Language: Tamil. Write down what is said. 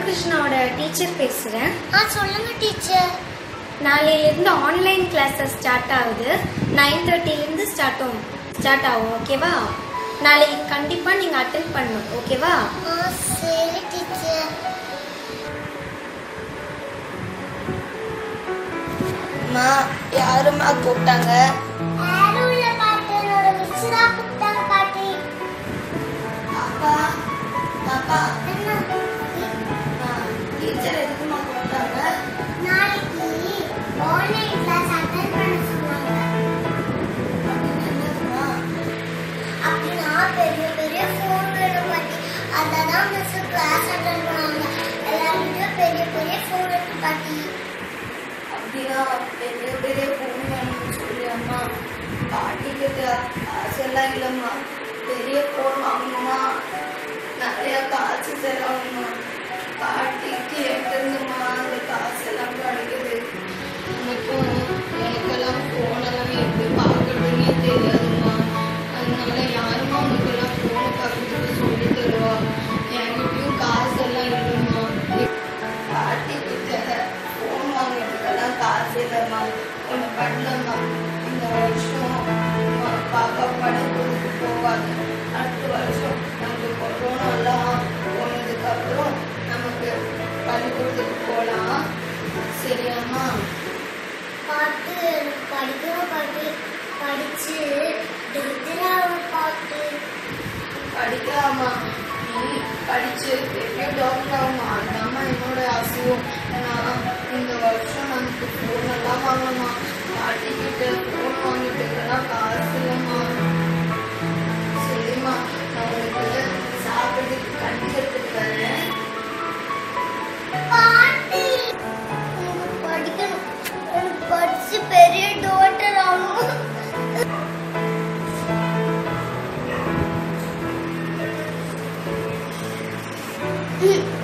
சிவகிருஷ்ணாவோட டீச்சர் பேசுகிறேன் ஆ சொல்லுங்க டீச்சர் நாளையிலேருந்து ஆன்லைன் கிளாஸஸ் ஸ்டார்ட் ஆகுது நைன் தேர்ட்டிலேருந்து ஸ்டார்ட் ஆகும் ஸ்டார்ட் ஆகும் ஓகேவா நாளைக்கு கண்டிப்பாக நீங்கள் அட்டென்ட் பண்ணணும் ஓகேவா ஆ சரி டீச்சர் அம்மா யாரும்மா கூப்பிட்டாங்க யாரும் இல்ல பாட்டி என்னோட மிஸ் தான் கூப்பிட்டாங்க பாட்டி அப்பா அப்பா என்ன டீச்சர் எதுக்குமா கூப்பிட்டாங்க நாளைக்கு ஆன்லைன் கிளாஸ் அட்டென்ட் பண்ண சொன்னாங்க அப்படின்னு என்னதுமா அப்படின்னா பெரிய பெரிய ஃபோன் வேணும் பாட்டி அதான் மிஸ் கிளாஸ் அட்டென்ட் பண்ணாங்க எல்லாருக்கிட்டையும் பெரிய பெரிய ஃபோன் இருக்கு பாட்டி அப்படின்னா பெரிய பெரிய ஃபோன் வேணும்னு சொல்லி அம்மா பாட்டி கிட்ட காசெல்லாம் இல்லைம்மா பெரிய ஃபோன் வாங்கணும்னா நிறைய காசு செலவுமா பாட்டிக்கு எங்கிருந்துமா அந்த காசெல்லாம் கிடைக்குது எனக்கும் எனக்கெல்லாம் ஃபோனெல்லாம் எப்படி பார்க்கறதுன்னே தெரியாதும்மா அதனால யாருமா உனக்கெல்லாம் ஃபோனை பார்க்கறதுக்கு சொல்லி தருவா என்கிட்டயும் காசெல்லாம் இல்லைம்மா பாட்டி கிட்ட ஃபோன் வாங்குறதுக்கெல்லாம் காசு இல்லைம்மா ஒன்று பண்ணம்மா இந்த வருஷம் அம்மா, பாப்பா பள்ளிக்கூடத்துக்கு போவாங்க அடுத்த வருஷம் நமக்கு கொரோனாலாம் போனதுக்கப்புறம் நமக்கு பள்ளிக்கூடத்துக்கு போகலாம் சரியாம்மா பாட்டு எனக்கு படிக்கணும் பாட்டி படிச்சு டெய்லியும் பாட்டு படிக்கலாமா நீ படிச்சு பெரிய டாக்டர் ஆகுமா அதாம்மா என்னோட ஆசையும் நான் இந்த வருஷம் நமக்கு ஃபோன் எல்லாம் வாங்கணுமா பாட்டி கிட்ட ஃபோன் வாங்கிட்டுலாம் காசு இல்லைம்மா சரிம்மா நான் உனக்கு சாப்பிட்றதுக்கு கஞ்சி எடுத்துட்டு வரேன் பாட்டி எனக்கு படிக்கணும் எனக்கு படிச்சு பெரிய டாக்டர் ஆகணும் ம்